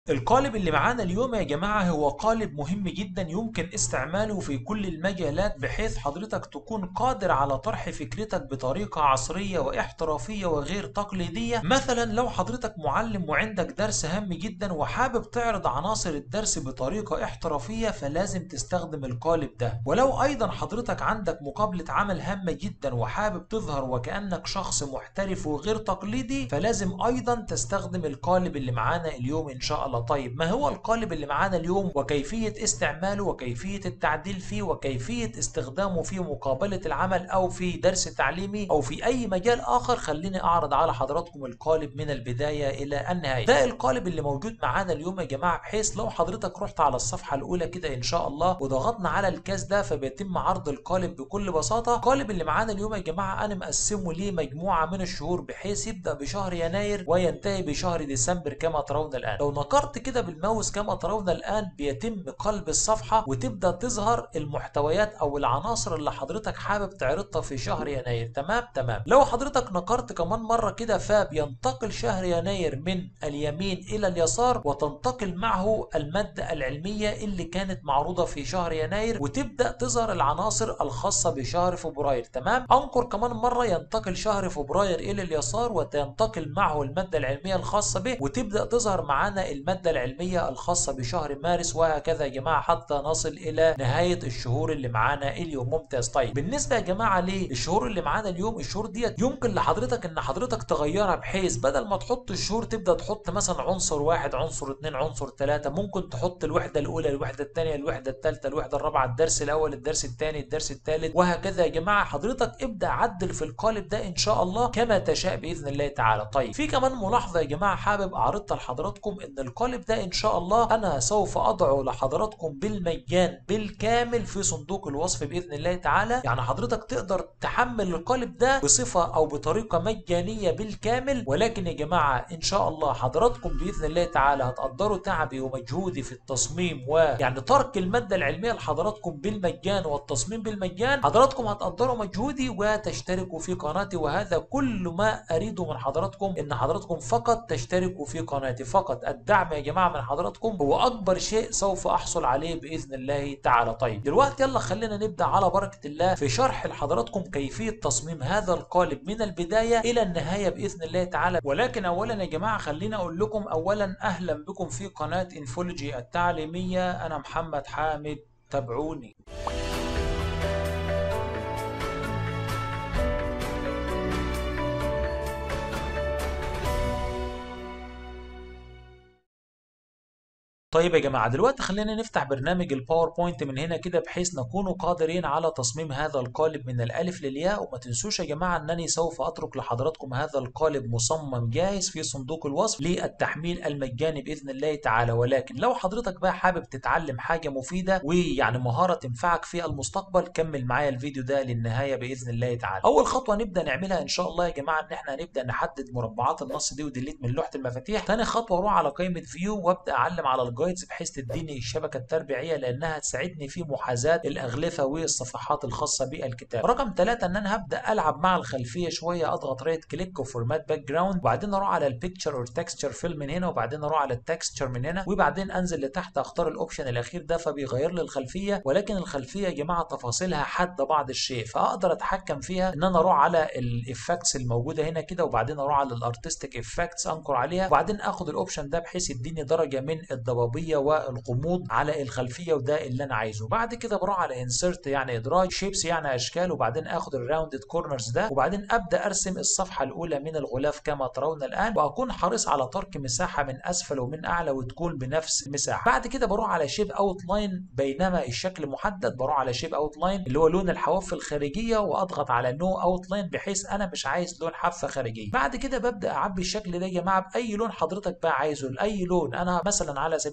القالب اللي معانا اليوم يا جماعة هو قالب مهم جدا يمكن استعماله في كل المجالات بحيث حضرتك تكون قادر على طرح فكرتك بطريقة عصرية واحترافية وغير تقليدية مثلا لو حضرتك معلم وعندك درس هام جدا وحابب تعرض عناصر الدرس بطريقة احترافية فلازم تستخدم القالب ده ولو ايضا حضرتك عندك مقابلة عمل هامة جدا وحابب تظهر وكأنك شخص محترف وغير تقليدي فلازم ايضا تستخدم القالب اللي معانا اليوم ان شاء الله طيب ما هو القالب اللي معانا اليوم وكيفية استعماله وكيفية التعديل فيه وكيفية استخدامه في مقابلة العمل أو في درس تعليمي أو في أي مجال آخر خليني أعرض على حضراتكم القالب من البداية إلى النهاية ده القالب اللي موجود معانا اليوم يا جماعة بحيث لو حضرتك رحت على الصفحة الأولى كده إن شاء الله وضغطنا على الكاس ده فبيتم عرض القالب بكل بساطة القالب اللي معانا اليوم يا جماعة أنا مقسمه ليه مجموعة من الشهور بحيث يبدأ بشهر يناير وينتهي بشهر ديسمبر كما ترون الآن لو نقرت ضغطت كده بالماوس كما ترون الآن بيتم قلب الصفحة وتبدأ تظهر المحتويات أو العناصر اللي حضرتك حابب تعرضها في شهر يناير تمام تمام لو حضرتك نقرت كمان مرة كده فبينتقل شهر يناير من اليمين إلى اليسار وتنتقل معه المادة العلمية اللي كانت معروضة في شهر يناير وتبدأ تظهر العناصر الخاصة بشهر فبراير تمام أنقر كمان مرة ينتقل شهر فبراير إلى اليسار وتنتقل معه المادة العلمية الخاصة به وتبدأ تظهر معانا المادة العلمية الخاصة بشهر مارس وهكذا يا جماعة حتى نصل إلى نهاية الشهور اللي معانا اليوم ممتاز طيب بالنسبة يا جماعة للشهور اللي معانا اليوم الشهور ديت يمكن لحضرتك إن حضرتك تغيرها بحيث بدل ما تحط الشهور تبدأ تحط مثلا عنصر واحد عنصر اثنين عنصر ثلاثة ممكن تحط الوحدة الأولى الوحدة الثانية الوحدة الثالثة الوحدة الرابعة الدرس الأول الدرس الثاني الدرس الثالث وهكذا يا جماعة حضرتك ابدأ عدل في القالب ده إن شاء الله كما تشاء بإذن الله تعالى طيب في كمان ملاحظة يا جماعة حابب أعرضها لحضراتكم إن القالب ده إن شاء الله أنا سوف أضعه لحضراتكم بالمجان بالكامل في صندوق الوصف بإذن الله تعالى يعني حضرتك تقدر تحمل القالب ده بصفة أو بطريقة مجانية بالكامل ولكن يا جماعة إن شاء الله حضراتكم بإذن الله تعالى هتقدروا تعبي ومجهودي في التصميم ويعني ترك المادة العلمية لحضراتكم بالمجان والتصميم بالمجان حضراتكم هتقدروا مجهودي وتشتركوا في قناتي وهذا كل ما أريده من حضراتكم إن حضراتكم فقط تشتركوا في قناتي فقط الدعم يا جماعة من حضراتكم هو أكبر شيء سوف أحصل عليه بإذن الله تعالى طيب دلوقتي يلا خلينا نبدأ على بركة الله في شرح لحضراتكم كيفية تصميم هذا القالب من البداية إلى النهاية بإذن الله تعالى ولكن أولا يا جماعة خلينا أقول لكم أولا أهلا بكم في قناة انفولوجي التعليمية أنا محمد حامد تابعوني طيب يا جماعة دلوقتي خلينا نفتح برنامج الباوربوينت من هنا كده بحيث نكون قادرين على تصميم هذا القالب من الألف للياء وما تنسوش يا جماعة أنني سوف أترك لحضراتكم هذا القالب مصمم جاهز في صندوق الوصف للتحميل المجاني بإذن الله تعالى ولكن لو حضرتك بقى حابب تتعلم حاجة مفيدة ويعني مهارة تنفعك في المستقبل كمل معايا الفيديو ده للنهاية بإذن الله تعالى أول خطوة نبدأ نعملها إن شاء الله يا جماعة إن إحنا هنبدأ نحدد مربعات النص دي وديليت من لوحة المفاتيح تاني خطوة أروح على قائمة فيو وأبدأ أعلم على الجايدز بحيث تديني الشبكه التربيعيه لانها تساعدني في محاذاه الاغلفه والصفحات الخاصه بالكتاب. رقم ثلاثة ان انا هبدا العب مع الخلفيه شويه اضغط رايت كليك وفورمات باك جراوند وبعدين اروح على البيكتشر اور تكستشر فيل من هنا وبعدين اروح على التكستشر من هنا وبعدين انزل لتحت اختار الاوبشن الاخير ده فبيغير لي الخلفيه ولكن الخلفيه يا جماعه تفاصيلها حاده بعض الشيء فاقدر اتحكم فيها ان انا اروح على الافكتس الموجوده هنا كده وبعدين اروح على الارتستيك افكتس انكر عليها وبعدين اخد الاوبشن ده بحيث يديني درجه من الضبابيه والغموض على الخلفيه وده اللي انا عايزه بعد كده بروح على انسرت يعني ادراج شيبس يعني اشكال وبعدين اخد الراوندد كورنرز ده وبعدين ابدا ارسم الصفحه الاولى من الغلاف كما ترون الان واكون حريص على ترك مساحه من اسفل ومن اعلى وتكون بنفس المساحه بعد كده بروح على شيب اوت لاين بينما الشكل محدد بروح على شيب اوت لاين اللي هو لون الحواف الخارجيه واضغط على نو اوت لاين بحيث انا مش عايز لون حافه خارجيه بعد كده ببدا اعبي الشكل ده يا جماعه باي لون حضرتك بقى عايزه لاي لون انا مثلا على سبيل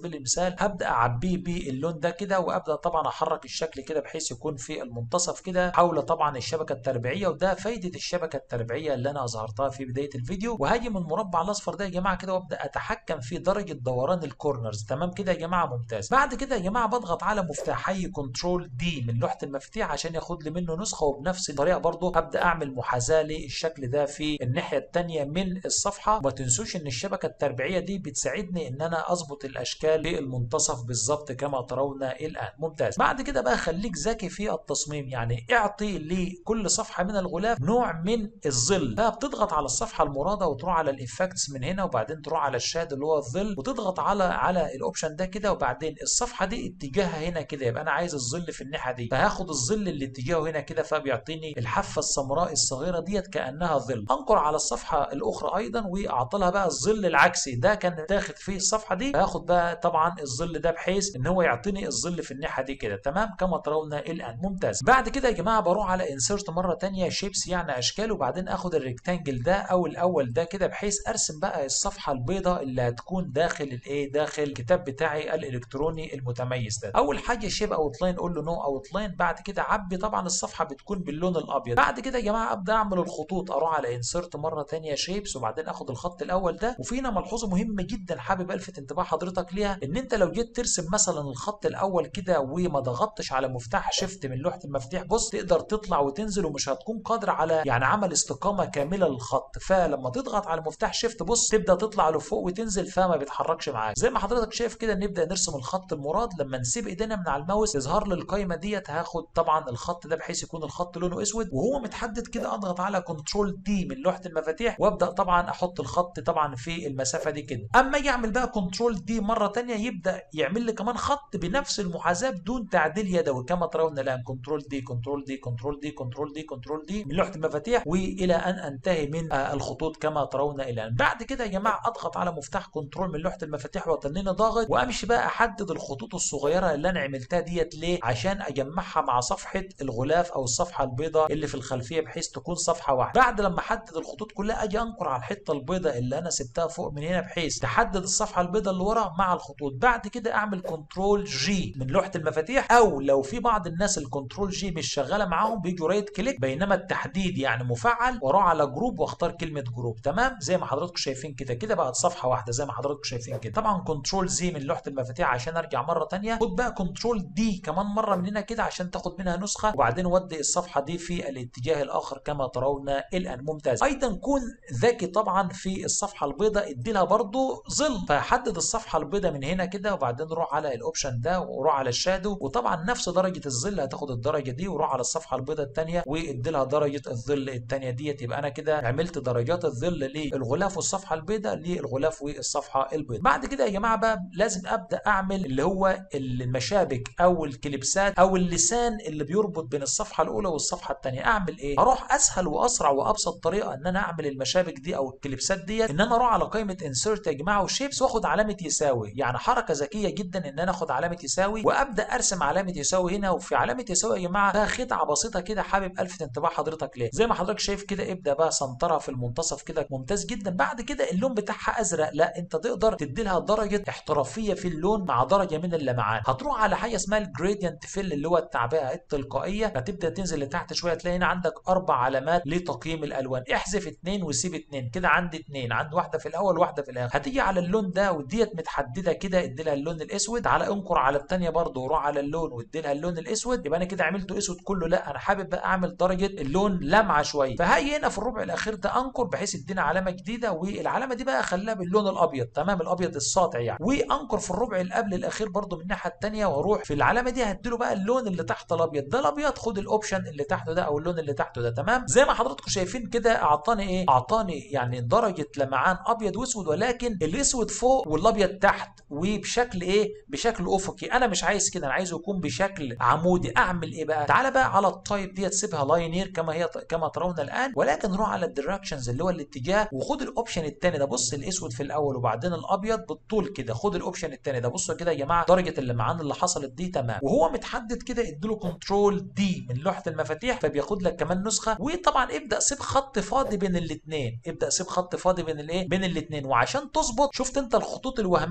سبيل المثال هبدا اعبيه باللون ده كده وابدا طبعا احرك الشكل كده بحيث يكون في المنتصف كده حول طبعا الشبكه التربيعيه وده فايده الشبكه التربيعيه اللي انا اظهرتها في بدايه الفيديو وهاجي من المربع الاصفر ده يا جماعه كده وابدا اتحكم في درجه دوران الكورنرز تمام كده يا جماعه ممتاز بعد كده يا جماعه بضغط على مفتاحي كنترول دي من لوحه المفاتيح عشان ياخد لي منه نسخه وبنفس الطريقه برضه هبدا اعمل محاذاه للشكل ده في الناحيه الثانيه من الصفحه وما تنسوش ان الشبكه التربيعيه دي بتساعدني ان انا اظبط الاشكال للمنتصف بالظبط كما ترون الان ممتاز بعد كده بقى خليك ذكي في التصميم يعني اعطي لكل صفحه من الغلاف نوع من الظل فبتضغط على الصفحه المراده وتروح على الافكتس من هنا وبعدين تروح على الشاد اللي هو الظل وتضغط على على الاوبشن ده كده وبعدين الصفحه دي اتجاهها هنا كده يبقى انا عايز الظل في الناحيه دي فهاخد الظل اللي اتجاهه هنا كده فبيعطيني الحافه السمراء الصغيره ديت كانها ظل انقر على الصفحه الاخرى ايضا واعطلها بقى الظل العكسي ده كان داخل في الصفحه دي هاخد بقى طبعا الظل ده بحيث ان هو يعطيني الظل في الناحيه دي كده تمام كما ترون الان ممتاز بعد كده يا جماعه بروح على انسيرت مره ثانيه شيبس يعني اشكال وبعدين اخد الريكتانجل ده او الاول ده كده بحيث ارسم بقى الصفحه البيضاء اللي هتكون داخل الايه داخل الكتاب بتاعي الالكتروني المتميز ده اول حاجه شيب اوت لاين قول له نو اوت لاين بعد كده عبي طبعا الصفحه بتكون باللون الابيض بعد كده يا جماعه ابدا اعمل الخطوط اروح على انسيرت مره ثانيه شيبس وبعدين اخد الخط الاول ده وفي هنا ملحوظه مهمه جدا حابب الفت انتباه حضرتك ليها ان انت لو جيت ترسم مثلا الخط الاول كده وما ضغطتش على مفتاح شيفت من لوحه المفاتيح بص تقدر تطلع وتنزل ومش هتكون قادر على يعني عمل استقامه كامله للخط فلما تضغط على مفتاح شيفت بص تبدا تطلع لفوق وتنزل فما بيتحركش معاك زي ما حضرتك شايف كده نبدا نرسم الخط المراد لما نسيب ايدينا من على الماوس يظهر لي القايمه ديت هاخد طبعا الخط ده بحيث يكون الخط لونه اسود وهو متحدد كده اضغط على كنترول دي من لوحه المفاتيح وابدا طبعا احط الخط طبعا في المسافه دي كده اما اجي اعمل بقى كنترول دي مره ثانيه يبدا يعمل لي كمان خط بنفس المحاذاه بدون تعديل يدوي كما ترون الان كنترول دي كنترول دي كنترول دي كنترول دي كنترول دي من لوحه المفاتيح والى ان انتهي من الخطوط كما ترون الان بعد كده يا جماعه اضغط على مفتاح كنترول من لوحه المفاتيح وتنيني ضاغط وامشي بقى احدد الخطوط الصغيره اللي انا عملتها ديت ليه عشان اجمعها مع صفحه الغلاف او الصفحه البيضاء اللي في الخلفيه بحيث تكون صفحه واحده بعد لما احدد الخطوط كلها اجي انقر على الحته البيضاء اللي انا سبتها فوق من هنا بحيث تحدد الصفحه البيضاء اللي ورا مع الخطوط بعد كده اعمل كنترول جي من لوحه المفاتيح او لو في بعض الناس الكنترول جي مش شغاله معاهم بيجوا رايت كليك بينما التحديد يعني مفعل واروح على جروب واختار كلمه جروب تمام زي ما حضراتكم شايفين كده كده بقت صفحه واحده زي ما حضراتكم شايفين كده طبعا كنترول زي من لوحه المفاتيح عشان ارجع مره ثانيه خد بقى كنترول دي كمان مره من هنا كده عشان تاخد منها نسخه وبعدين ودي الصفحه دي في الاتجاه الاخر كما ترون الان ممتاز ايضا كون ذكي طبعا في الصفحه البيضاء ادي لها برضو ظل فحدد الصفحه البيضاء من هنا كده وبعدين روح على الاوبشن ده وروح على الشادو وطبعا نفس درجه الظل هتاخد الدرجه دي وروح على الصفحه البيضاء الثانيه وادي لها درجه الظل الثانيه ديت يبقى انا كده عملت درجات الظل للغلاف والصفحه البيضاء للغلاف والصفحه البيضاء بعد كده يا جماعه بقى لازم ابدا اعمل اللي هو المشابك او الكليبسات او اللسان اللي بيربط بين الصفحه الاولى والصفحه الثانيه اعمل ايه اروح اسهل واسرع وابسط طريقه ان انا اعمل المشابك دي او الكليبسات ديت ان انا اروح على قائمه انسيرت يا جماعه وشيبس واخد علامه يساوي يعني حركه ذكيه جدا ان انا اخد علامه يساوي وابدا ارسم علامه يساوي هنا وفي علامه يساوي يا جماعه ده خدعه بسيطه كده حابب الفت انتباه حضرتك ليه زي ما حضرتك شايف كده ابدا بقى سنترها في المنتصف كده ممتاز جدا بعد كده اللون بتاعها ازرق لا انت تقدر تدي لها درجه احترافيه في اللون مع درجه من اللمعان هتروح على حاجه اسمها الجريدينت فيل اللي هو التعبئه التلقائيه هتبدا تنزل لتحت شويه تلاقي هنا عندك اربع علامات لتقييم الالوان احذف اثنين وسيب اثنين كده عندي اثنين عندي واحده في الاول وواحده في الاخر هتيجي على اللون ده وديت متحدده كده ادي لها اللون الاسود على انقر على الثانيه برضه وروح على اللون وادي لها اللون الاسود يبقى انا كده عملته اسود كله لا انا حابب بقى اعمل درجه اللون لمعه شويه فهاجي هنا في الربع الاخير ده انقر بحيث يدينا علامه جديده والعلامه دي بقى اخليها باللون الابيض تمام الابيض الساطع يعني وانقر في الربع اللي قبل الاخير برضه من الناحيه الثانيه واروح في العلامه دي هديله بقى اللون اللي تحت الابيض ده الابيض خد الاوبشن اللي تحته ده او اللون اللي تحته ده تمام زي ما حضراتكم شايفين كده اعطاني ايه اعطاني يعني درجه لمعان ابيض واسود ولكن الاسود فوق والابيض تحت وبشكل ايه بشكل افقي انا مش عايز كده انا عايزه يكون بشكل عمودي اعمل ايه بقى تعالى بقى على التايب ديت سيبها لاينير كما هي كما ترون الان ولكن روح على الدايركشنز اللي هو الاتجاه وخد الاوبشن الثاني ده بص الاسود في الاول وبعدين الابيض بالطول كده خد الاوبشن الثاني ده بصوا كده يا جماعه درجه اللمعان اللي حصلت دي تمام وهو متحدد كده اديله كنترول دي من لوحه المفاتيح فبياخد لك كمان نسخه وطبعا ابدا سيب خط فاضي بين الاثنين ابدا سيب خط فاضي بين الايه بين الاثنين وعشان تظبط شفت انت الخطوط الوهميه يعني كده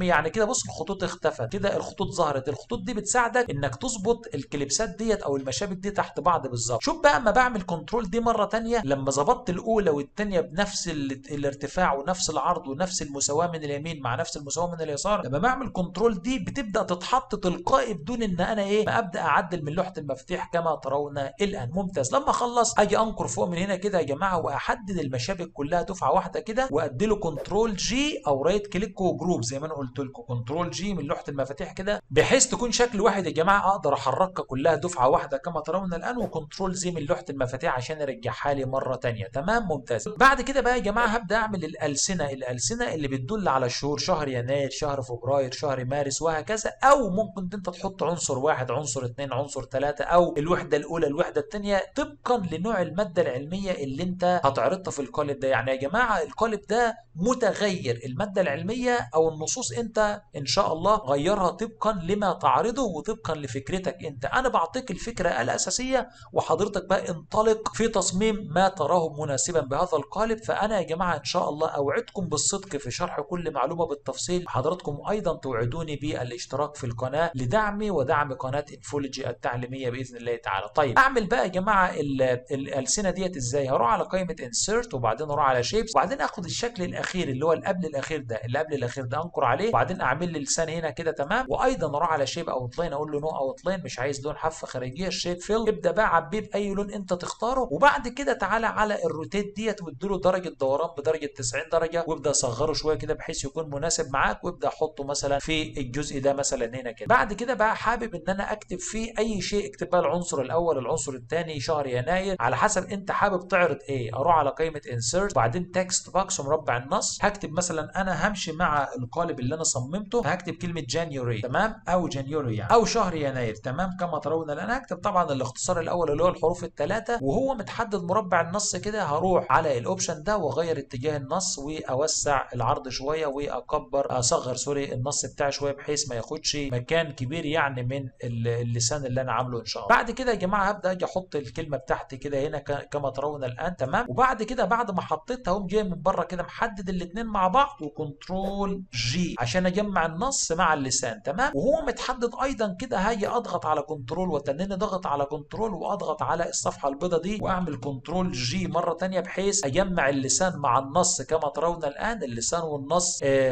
بص الخطوط اختفت كده الخطوط ظهرت الخطوط دي بتساعدك انك تظبط الكليبسات ديت او المشابك دي تحت بعض بالظبط شوف بقى اما بعمل كنترول دي مره تانية لما ظبطت الاولى والثانيه بنفس الارتفاع ونفس العرض ونفس المساواه من اليمين مع نفس المساواه من اليسار لما بعمل كنترول دي بتبدا تتحط تلقائي بدون ان انا ايه ما ابدا اعدل من لوحه المفاتيح كما ترون الان ممتاز لما اخلص اجي انقر فوق من هنا كده يا جماعه واحدد المشابك كلها دفعه واحده كده وادي له كنترول جي او رايت كليك وجروب زي ما انا قلت لكم كنترول جي من لوحه المفاتيح كده بحيث تكون شكل واحد يا جماعه اقدر احركها كلها دفعه واحده كما ترون الان وكنترول زي من لوحه المفاتيح عشان ارجعها لي مره ثانيه تمام ممتاز بعد كده بقى يا جماعه هبدا اعمل الالسنه الالسنه اللي بتدل على الشهور شهر يناير شهر فبراير شهر مارس وهكذا او ممكن انت تحط عنصر واحد عنصر اثنين عنصر ثلاثه او الوحده الاولى الوحده الثانيه طبقا لنوع الماده العلميه اللي انت هتعرضها في القالب ده يعني يا جماعه القالب ده متغير الماده العلميه او النصوص انت ان شاء الله غيرها طبقا لما تعرضه وطبقا لفكرتك انت انا بعطيك الفكره الاساسيه وحضرتك بقى انطلق في تصميم ما تراه مناسبا بهذا القالب فانا يا جماعه ان شاء الله اوعدكم بالصدق في شرح كل معلومه بالتفصيل حضراتكم ايضا توعدوني بالاشتراك في القناه لدعمي ودعم قناه انفولوجي التعليميه باذن الله تعالى طيب اعمل بقى يا جماعه الالسنه ديت ازاي هروح على قائمه انسيرت وبعدين اروح على شيبس وبعدين اخد الشكل الاخير اللي هو اللي قبل الاخير ده اللي قبل الاخير ده انقر عليه وبعدين اعمل لي لسان هنا كده تمام وايضا اروح على شيب اوت لاين اقول له نو اوت لاين مش عايز لون حافه خارجيه الشيب فيل ابدا بقى عبيه باي لون انت تختاره وبعد كده تعالى على الروتيت ديت واديله درجه دوران بدرجه 90 درجه وابدا صغره شويه كده بحيث يكون مناسب معاك وابدا احطه مثلا في الجزء ده مثلا هنا كده بعد كده بقى حابب ان انا اكتب فيه اي شيء اكتب بقى العنصر الاول العنصر الثاني شهر يناير على حسب انت حابب تعرض ايه اروح على قائمه انسيرت وبعدين تكست بوكس ومربع النص هكتب مثلا انا همشي مع القالب اللي انا صممته هكتب كلمه جانيوري تمام او جانيوري يعني او شهر يناير تمام كما ترون الان هكتب طبعا الاختصار الاول اللي هو الحروف الثلاثه وهو متحدد مربع النص كده هروح على الاوبشن ده واغير اتجاه النص واوسع العرض شويه واكبر اصغر سوري النص بتاعي شويه بحيث ما ياخدش مكان كبير يعني من اللسان اللي انا عامله ان شاء الله بعد كده يا جماعه هبدا اجي احط الكلمه بتاعتي كده هنا كما ترون الان تمام وبعد كده بعد ما حطيتها اقوم جاي من بره كده محدد الاثنين مع بعض وكنترول جي عشان اجمع النص مع اللسان تمام وهو متحدد ايضا كده هاجي اضغط على كنترول وتنيني ضغط على كنترول واضغط على الصفحه البيضاء دي واعمل كنترول جي مره ثانيه بحيث اجمع اللسان مع النص كما ترون الان اللسان والنص آه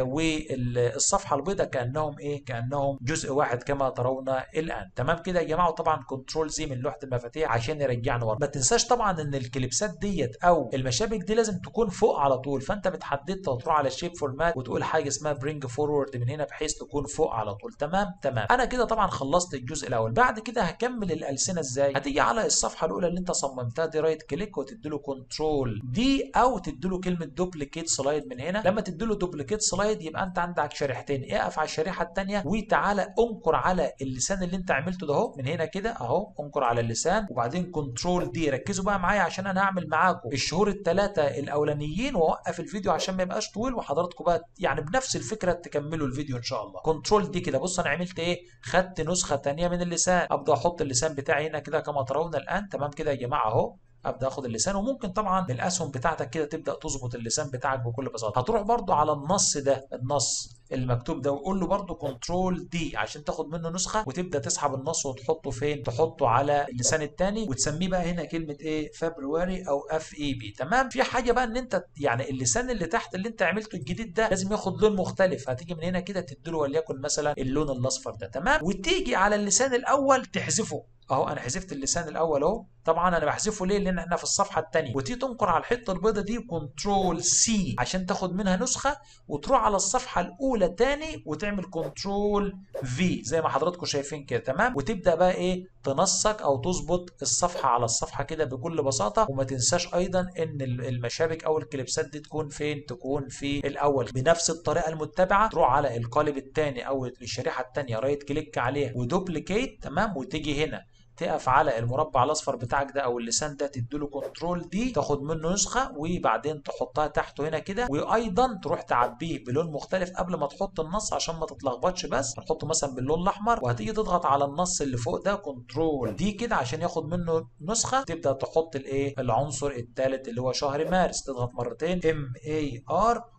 والصفحه البيضاء كانهم ايه كانهم جزء واحد كما ترون الان تمام كده يا جماعه طبعا كنترول زي من لوحه المفاتيح عشان يرجعنا ورا ما تنساش طبعا ان الكليبسات ديت او المشابك دي لازم تكون فوق على طول فانت بتحددها وتروح على الشيب فورمات وتقول حاجه اسمها برينج فورورد من هنا بحيث تكون فوق على طول تمام تمام انا كده طبعا خلصت الجزء الاول بعد كده هكمل الالسنه ازاي هتيجي على الصفحه الاولى اللي انت صممتها دي رايت كليك وتديله كنترول دي او تديله كلمه دوبليكيت سلايد من هنا لما تديله دوبليكيت سلايد يبقى انت عندك شريحتين اقف على الشريحه الثانيه وتعالى انقر على اللسان اللي انت عملته ده اهو من هنا كده اهو انقر على اللسان وبعدين كنترول دي ركزوا بقى معايا عشان انا هعمل معاكم الشهور الثلاثه الاولانيين واوقف الفيديو عشان ما يبقاش طويل وحضراتكم بقى يعني بنفس الفكره تكملوا الفيديو ان شاء الله كنترول دي كده بص انا عملت ايه خدت نسخه ثانيه من اللسان ابدا احط اللسان بتاعي هنا كده كما ترون الان تمام كده يا جماعه اهو ابدا اخد اللسان وممكن طبعا بالاسهم بتاعتك كده تبدا تظبط اللسان بتاعك بكل بساطه هتروح برضو على النص ده النص المكتوب ده وقول له برضو كنترول دي عشان تاخد منه نسخه وتبدا تسحب النص وتحطه فين تحطه على اللسان الثاني وتسميه بقى هنا كلمه ايه فبراير او اف اي بي تمام في حاجه بقى ان انت يعني اللسان اللي تحت اللي انت عملته الجديد ده لازم ياخد لون مختلف هتيجي من هنا كده تديله وليكن مثلا اللون الاصفر ده تمام وتيجي على اللسان الاول تحذفه اهو انا حذفت اللسان الاول اهو طبعا انا بحذفه ليه لان احنا في الصفحه الثانيه وتيجي تنقر على الحته البيضاء دي كنترول سي عشان تاخد منها نسخه وتروح على الصفحه الاولى تاني وتعمل كنترول في زي ما حضراتكم شايفين كده تمام وتبدا بقى ايه تنسق او تظبط الصفحه على الصفحه كده بكل بساطه وما تنساش ايضا ان المشابك او الكليبسات دي تكون فين تكون في الاول بنفس الطريقه المتبعه تروح على القالب الثاني او الشريحه الثانيه رايت كليك عليها ودوبليكيت تمام وتيجي هنا تقف على المربع الاصفر بتاعك ده او اللسان ده تديله كنترول دي تاخد منه نسخه وبعدين تحطها تحته هنا كده وايضا تروح تعبيه بلون مختلف قبل ما تحط النص عشان ما تتلخبطش بس نحطه مثلا باللون الاحمر وهتيجي تضغط على النص اللي فوق ده كنترول دي كده عشان ياخد منه نسخه تبدا تحط الايه العنصر الثالث اللي هو شهر مارس تضغط مرتين ام اي ار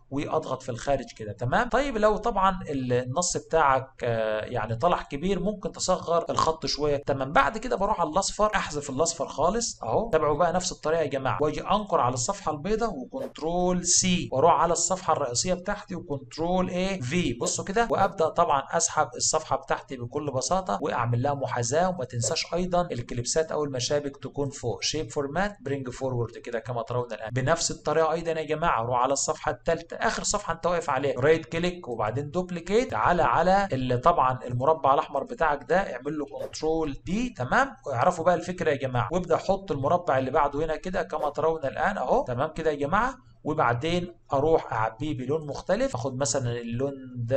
واضغط في الخارج كده تمام طيب لو طبعا النص بتاعك آه، يعني طلع كبير ممكن تصغر الخط شويه تمام بعد كده بروح على الاصفر احذف الاصفر خالص اهو تابعوا بقى نفس الطريقه يا جماعه واجي انقر على الصفحه البيضاء وكنترول سي واروح على الصفحه الرئيسيه بتاعتي وكنترول ايه في بصوا كده وابدا طبعا اسحب الصفحه بتاعتي بكل بساطه واعمل لها محاذاه وما تنساش ايضا الكليبسات او المشابك تكون فوق شيب فورمات برينج فورورد كده كما ترون الان بنفس الطريقه ايضا يا جماعه روح على الصفحه الثالثه اخر صفحه انت واقف عليها رايت كليك وبعدين دوبليكيت تعالى على اللي طبعا المربع الاحمر بتاعك ده اعمل له كنترول دي تمام واعرفوا بقى الفكره يا جماعه وابدا حط المربع اللي بعده هنا كده كما ترون الان اهو تمام كده يا جماعه وبعدين اروح اعبيه بلون مختلف اخد مثلا اللون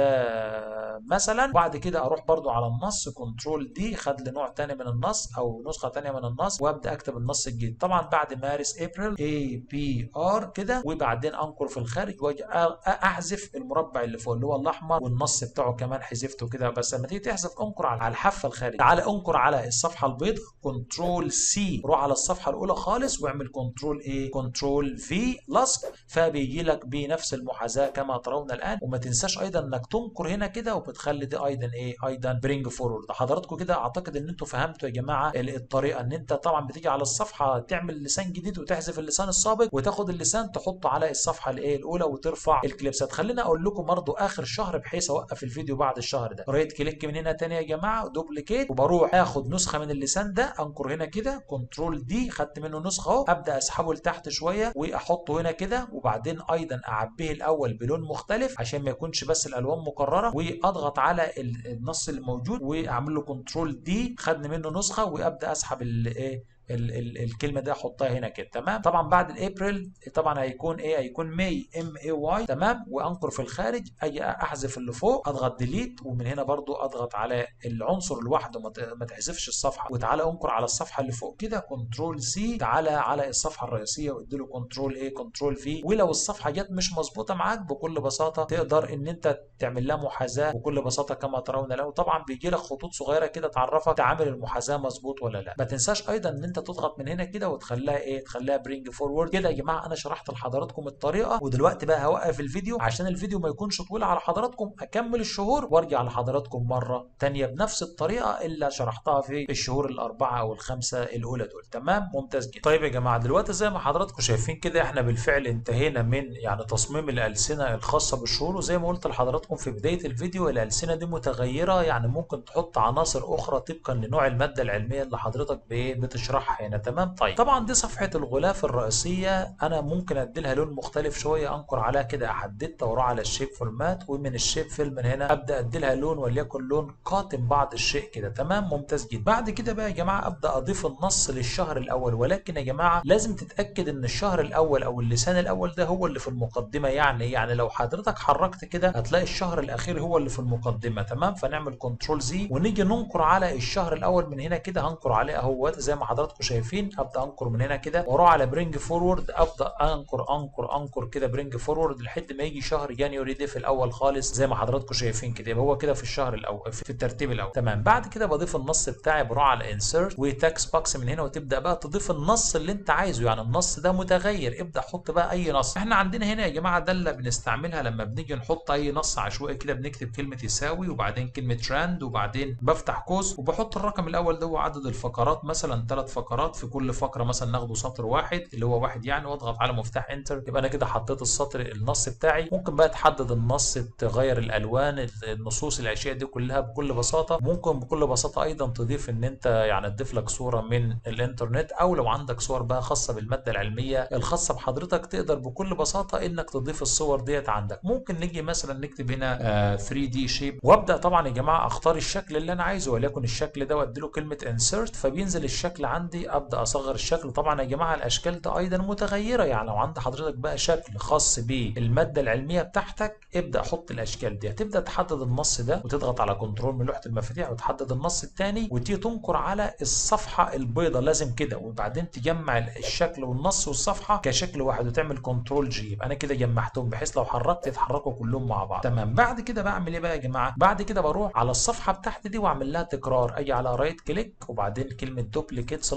ده مثلا وبعد كده اروح برضو على النص كنترول دي خد لي نوع تاني من النص او نسخه تانية من النص وابدا اكتب النص الجديد طبعا بعد مارس ابريل اي بي ار كده وبعدين انقر في الخارج واجي احذف المربع اللي فوق اللي هو الاحمر والنص بتاعه كمان حذفته كده بس لما تيجي تحذف انقر على الحافه الخارج تعالى انقر على الصفحه البيضاء كنترول سي روح على الصفحه الاولى خالص واعمل كنترول ايه كنترول في لصق فبيجي لك بنفس المحاذاه كما ترون الان وما تنساش ايضا انك تنقر هنا كده وبتخلي دي ايضا ايه ايضا برينج فورورد حضراتكم كده اعتقد ان انتوا فهمتوا يا جماعه الطريقه ان انت طبعا بتيجي على الصفحه تعمل لسان جديد وتحذف اللسان السابق وتاخد اللسان تحطه على الصفحه الايه الاولى وترفع الكليبسات خلينا اقول لكم برضو اخر شهر بحيث اوقف الفيديو بعد الشهر ده رايت كليك من هنا تاني يا جماعه دوبليكيت وبروح اخد نسخه من اللسان ده انقر هنا كده كنترول دي خدت منه نسخه اهو ابدا اسحبه لتحت شويه واحطه هنا كده وبعدين ايضا اعبيه الاول بلون مختلف عشان ما يكونش بس الالوان مكرره واضغط على النص الموجود واعمل له كنترول دي خدني منه نسخه وابدا اسحب الايه ال ال الكلمه دي احطها هنا كده تمام طبعا بعد الابريل طبعا هيكون ايه هيكون ماي ام اي واي تمام وانقر في الخارج اجي احذف اللي فوق اضغط ديليت ومن هنا برضو اضغط على العنصر لوحده ما تحذفش الصفحه وتعالى انقر على الصفحه اللي فوق كده كنترول سي تعالى على الصفحه الرئيسيه وادي له كنترول ايه كنترول في ولو الصفحه جت مش مظبوطه معاك بكل بساطه تقدر ان انت تعمل لها محاذاه بكل بساطه كما ترون له طبعا بيجي لك خطوط صغيره كده تعرفك تعامل المحاذاه مظبوط ولا لا ما تنساش ايضا ان انت تضغط من هنا كده وتخليها ايه تخليها برينج فورورد كده يا جماعه انا شرحت لحضراتكم الطريقه ودلوقتي بقى هوقف الفيديو عشان الفيديو ما يكونش طويل على حضراتكم اكمل الشهور وارجع لحضراتكم مره ثانيه بنفس الطريقه اللي شرحتها في الشهور الاربعه او الخمسه الاولى دول تمام ممتاز جدا طيب يا جماعه دلوقتي زي ما حضراتكم شايفين كده احنا بالفعل انتهينا من يعني تصميم الالسنه الخاصه بالشهور وزي ما قلت لحضراتكم في بدايه الفيديو الالسنه دي متغيره يعني ممكن تحط عناصر اخرى طبقا لنوع الماده العلميه اللي حضرتك بتشرحها هنا تمام طيب طبعا دي صفحه الغلاف الرئيسيه انا ممكن ادي لها لون مختلف شويه انقر عليها كده احددها واروح على الشيب فورمات ومن الشيب فيل من هنا ابدا ادي لها لون وليكن لون قاتم بعض الشيء كده تمام ممتاز جدا بعد كده بقى يا جماعه ابدا اضيف النص للشهر الاول ولكن يا جماعه لازم تتاكد ان الشهر الاول او اللسان الاول ده هو اللي في المقدمه يعني يعني لو حضرتك حركت كده هتلاقي الشهر الاخير هو اللي في المقدمه تمام فنعمل كنترول زي ونيجي ننقر على الشهر الاول من هنا كده هنقر عليه اهوت زي ما حضراتكم شايفين ابدا انقر من هنا كده واروح على برينج فورورد ابدا انقر انقر انقر كده برينج فورورد لحد ما يجي شهر جانيوري ده في الاول خالص زي ما حضراتكم شايفين كده يبقى هو كده في الشهر الاول في الترتيب الاول تمام بعد كده بضيف النص بتاعي بروح على انسرت وتاكس باكس من هنا وتبدا بقى تضيف النص اللي انت عايزه يعني النص ده متغير ابدا حط بقى اي نص احنا عندنا هنا يا جماعه داله بنستعملها لما بنيجي نحط اي نص عشوائي كده بنكتب كلمه يساوي وبعدين كلمه تراند وبعدين بفتح قوس وبحط الرقم الاول ده هو عدد الفقرات مثلا ثلاث فقرات في كل فقره مثلا ناخده سطر واحد اللي هو واحد يعني واضغط على مفتاح انتر يبقى انا كده حطيت السطر النص بتاعي ممكن بقى تحدد النص تغير الالوان النصوص الاشياء دي كلها بكل بساطه ممكن بكل بساطه ايضا تضيف ان انت يعني تضيف لك صوره من الانترنت او لو عندك صور بقى خاصه بالماده العلميه الخاصه بحضرتك تقدر بكل بساطه انك تضيف الصور ديت عندك ممكن نيجي مثلا نكتب هنا آه 3 دي شيب وابدا طبعا يا جماعه اختار الشكل اللي انا عايزه وليكن الشكل ده وادي له كلمه انسرت فبينزل الشكل عندي ابدا اصغر الشكل طبعا يا جماعه الاشكال ده ايضا متغيره يعني لو عند حضرتك بقى شكل خاص بالماده العلميه بتاعتك ابدا حط الاشكال دي هتبدا تحدد النص ده وتضغط على كنترول من لوحه المفاتيح وتحدد النص الثاني وتيجي تنقر على الصفحه البيضاء لازم كده وبعدين تجمع الشكل والنص والصفحه كشكل واحد وتعمل كنترول جي يبقى انا كده جمعتهم بحيث لو حركت يتحركوا كلهم مع بعض تمام بعد كده بعمل ايه بقى يا جماعه بعد كده بروح على الصفحه بتاعتي دي واعمل لها تكرار اجي على رايت كليك وبعدين كلمه دوبليكيت سلايد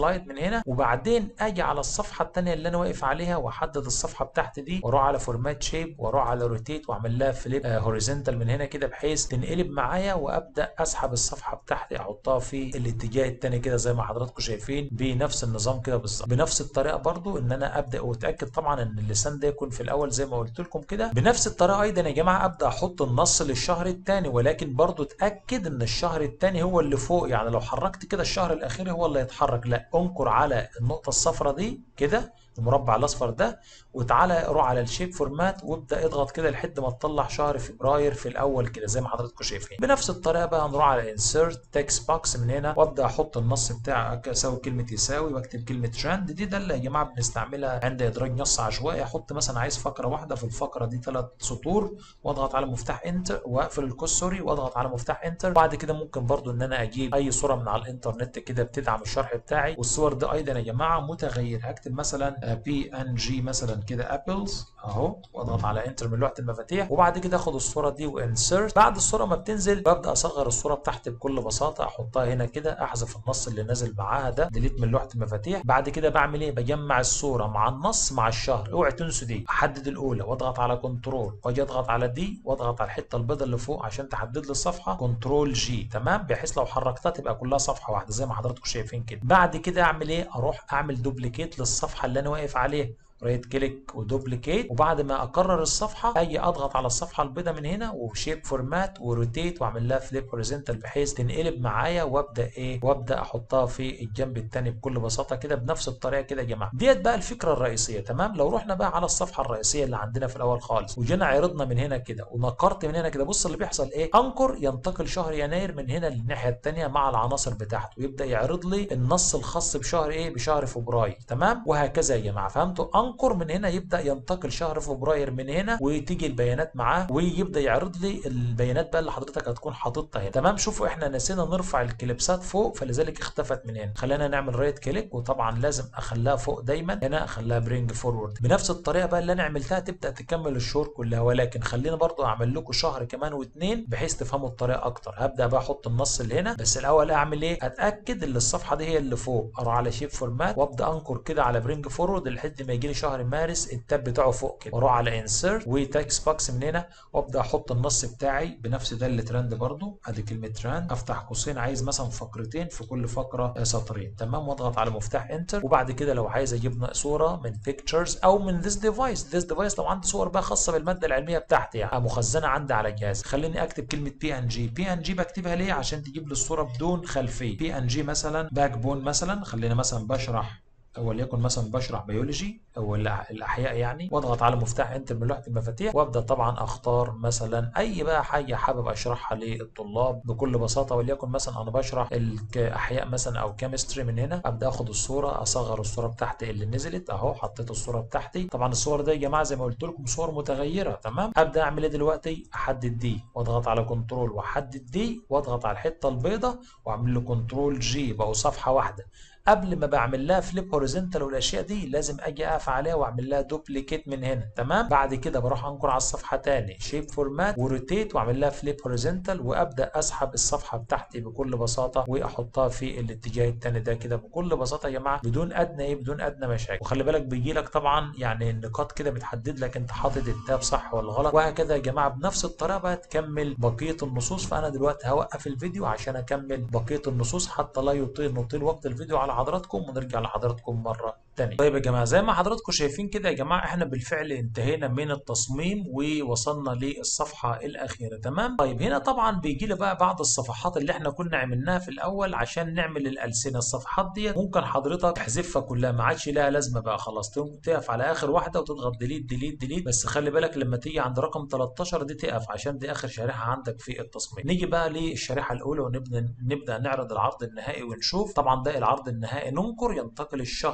سلايد من هنا وبعدين اجي على الصفحه الثانيه اللي انا واقف عليها واحدد الصفحه بتاعتي دي واروح على فورمات شيب واروح على روتيت واعمل لها فليب هوريزونتال من هنا كده بحيث تنقلب معايا وابدا اسحب الصفحه بتاعتي احطها في الاتجاه الثاني كده زي ما حضراتكم شايفين بنفس النظام كده بالظبط بنفس الطريقه برضو ان انا ابدا واتاكد طبعا ان اللسان ده يكون في الاول زي ما قلت لكم كده بنفس الطريقه ايضا يا جماعه ابدا احط النص للشهر الثاني ولكن برضو اتاكد ان الشهر الثاني هو اللي فوق يعني لو حركت كده الشهر الاخير هو اللي يتحرك لا انكر على النقطه الصفراء دي كده المربع الاصفر ده وتعالى روح على الشيب فورمات وابدا اضغط كده لحد ما تطلع شهر فبراير في الاول كده زي ما حضراتكم شايفين بنفس الطريقه بقى هنروح على انسيرت تكست بوكس من هنا وابدا احط النص بتاعي اساوي كلمه يساوي واكتب كلمه ترند دي ده اللي يا جماعه بنستعملها عند ادراج نص عشوائي احط مثلا عايز فقره واحده في الفقره دي ثلاث سطور واضغط على مفتاح انتر واقفل القوس سوري واضغط على مفتاح انتر بعد كده ممكن برضو ان انا اجيب اي صوره من على الانترنت كده بتدعم الشرح بتاعي والصور دي ايضا يا جماعه متغيره هكتب مثلا بي ان جي مثلا كده ابلز اهو واضغط على انتر من لوحه المفاتيح وبعد كده اخد الصوره دي وانسرت بعد الصوره ما بتنزل ببدا اصغر الصوره بتاعتي بكل بساطه احطها هنا كده احذف النص اللي نازل معاها ده ديليت من لوحه المفاتيح بعد كده بعمل ايه بجمع الصوره مع النص مع الشهر اوعي تنسوا دي احدد الاولى واضغط على كنترول واجي اضغط على دي واضغط على الحته البيضاء اللي فوق عشان تحدد لي الصفحه كنترول جي تمام بحيث لو حركتها تبقى كلها صفحه واحده زي ما حضراتكم شايفين كده بعد كده اعمل ايه اروح اعمل دوبليكيت للصفحه اللي انا واقف عليها رايت كليك ودوبليكيت وبعد ما اكرر الصفحه اجي اضغط على الصفحه البيضاء من هنا وشيب فورمات وروتيت واعمل لها فليب هوريزونتال بحيث تنقلب معايا وابدا ايه وابدا احطها في الجنب الثاني بكل بساطه كده بنفس الطريقه كده يا جماعه ديت بقى الفكره الرئيسيه تمام لو رحنا بقى على الصفحه الرئيسيه اللي عندنا في الاول خالص وجينا عرضنا من هنا كده ونقرت من هنا كده بص اللي بيحصل ايه انكر ينتقل شهر يناير من هنا للناحيه الثانيه مع العناصر بتاعته ويبدا يعرض لي النص الخاص بشهر ايه بشهر فبراير تمام وهكذا يا جماعه فهمتوا انكر من هنا يبدا ينتقل شهر فبراير من هنا وتيجي البيانات معاه ويبدا يعرض لي البيانات بقى اللي حضرتك هتكون حاططها هنا تمام شوفوا احنا نسينا نرفع الكليبسات فوق فلذلك اختفت من هنا خلينا نعمل رايت كليك وطبعا لازم اخليها فوق دايما هنا اخليها برينج فورورد بنفس الطريقه بقى اللي انا عملتها تبدا تكمل الشهور كلها ولكن خلينا برضو اعمل لكم شهر كمان واثنين بحيث تفهموا الطريقه اكتر هبدا بقى احط النص اللي هنا بس الاول اعمل ايه اتاكد ان الصفحه دي هي اللي فوق اروح على شيب فورمات وابدا انكر كده على برينج فورورد لحد ما يجي لي شهر مارس التاب بتاعه فوق كده واروح على انسرت وتكست بوكس من هنا وابدا احط النص بتاعي بنفس ده اللي ترند برضو ادي كلمه ترند افتح قوسين عايز مثلا فقرتين في كل فقره سطرين تمام واضغط على مفتاح انتر وبعد كده لو عايز اجيب صوره من بيكتشرز او من ذيس ديفايس ذيس ديفايس لو عندي صور بقى خاصه بالماده العلميه بتاعتي يعني مخزنه عندي على الجهاز خليني اكتب كلمه بي ان جي بي ان جي بكتبها ليه عشان تجيب لي الصوره بدون خلفيه بي ان جي مثلا باك بون مثلا خلينا مثلا بشرح وليكن مثلا بشرح بيولوجي او الاحياء يعني واضغط على مفتاح انتر من لوحه المفاتيح وابدا طبعا اختار مثلا اي بقى حاجه حابب اشرحها للطلاب بكل بساطه وليكن مثلا انا بشرح الاحياء مثلا او كيمستري من هنا ابدا اخد الصوره اصغر الصوره بتاعتي اللي نزلت اهو حطيت الصوره بتاعتي طبعا الصور دي يا جماعه زي ما قلت لكم صور متغيره تمام ابدا اعمل ايه دلوقتي احدد دي واضغط على كنترول واحدد دي واضغط على الحته البيضاء واعمل له كنترول جي بقوا صفحه واحده قبل ما بعمل لها فليب هوريزونتال والاشياء دي لازم اجي اقف عليها واعمل لها دوبليكيت من هنا تمام بعد كده بروح انقر على الصفحه تاني شيب فورمات وروتيت واعمل لها فليب هوريزونتال وابدا اسحب الصفحه بتاعتي بكل بساطه واحطها في الاتجاه التاني ده كده بكل بساطه يا جماعه بدون ادنى ايه بدون ادنى مشاكل وخلي بالك بيجي لك طبعا يعني النقاط كده بتحدد لك انت حاطط التاب صح ولا غلط وهكذا يا جماعه بنفس الطريقه بقى تكمل بقيه النصوص فانا دلوقتي هوقف الفيديو عشان اكمل بقيه النصوص حتى لا يطيل نطيل وقت الفيديو على حضراتكم ونرجع لحضراتكم مره تانية طيب يا جماعه زي ما حضراتكم شايفين كده يا جماعه احنا بالفعل انتهينا من التصميم ووصلنا للصفحه الاخيره تمام طيب هنا طبعا بيجي لي بقى بعض الصفحات اللي احنا كنا عملناها في الاول عشان نعمل الالسنه الصفحات دي ممكن حضرتك تحذفها كلها ما عادش لها لازمه بقى خلاص تقف على اخر واحده وتضغط ديليت ديليت ديليت بس خلي بالك لما تيجي عند رقم 13 دي تقف عشان دي اخر شريحه عندك في التصميم نيجي بقى للشريحه الاولى ونبدا نبدا نعرض العرض النهائي ونشوف طبعا ده العرض النهائي ننكر ينتقل الشهر الاول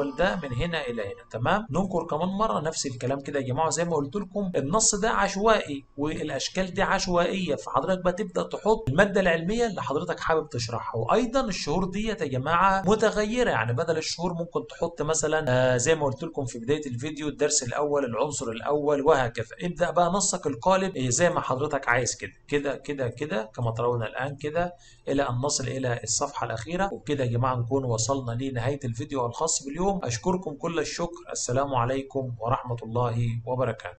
الجدول ده من هنا الى هنا تمام ننكر كمان مره نفس الكلام كده يا جماعه زي ما قلت لكم النص ده عشوائي والاشكال دي عشوائيه فحضرتك بقى تبدا تحط الماده العلميه اللي حضرتك حابب تشرحها وايضا الشهور ديت يا جماعه متغيره يعني بدل الشهور ممكن تحط مثلا آه زي ما قلت لكم في بدايه الفيديو الدرس الاول العنصر الاول وهكذا ابدا بقى نصك القالب زي ما حضرتك عايز كده كده كده كده كما ترون الان كده الى ان نصل الى الصفحه الاخيره وبكده يا جماعه نكون وصلنا لنهايه الفيديو الخاص باليوم اشكركم كل الشكر السلام عليكم ورحمه الله وبركاته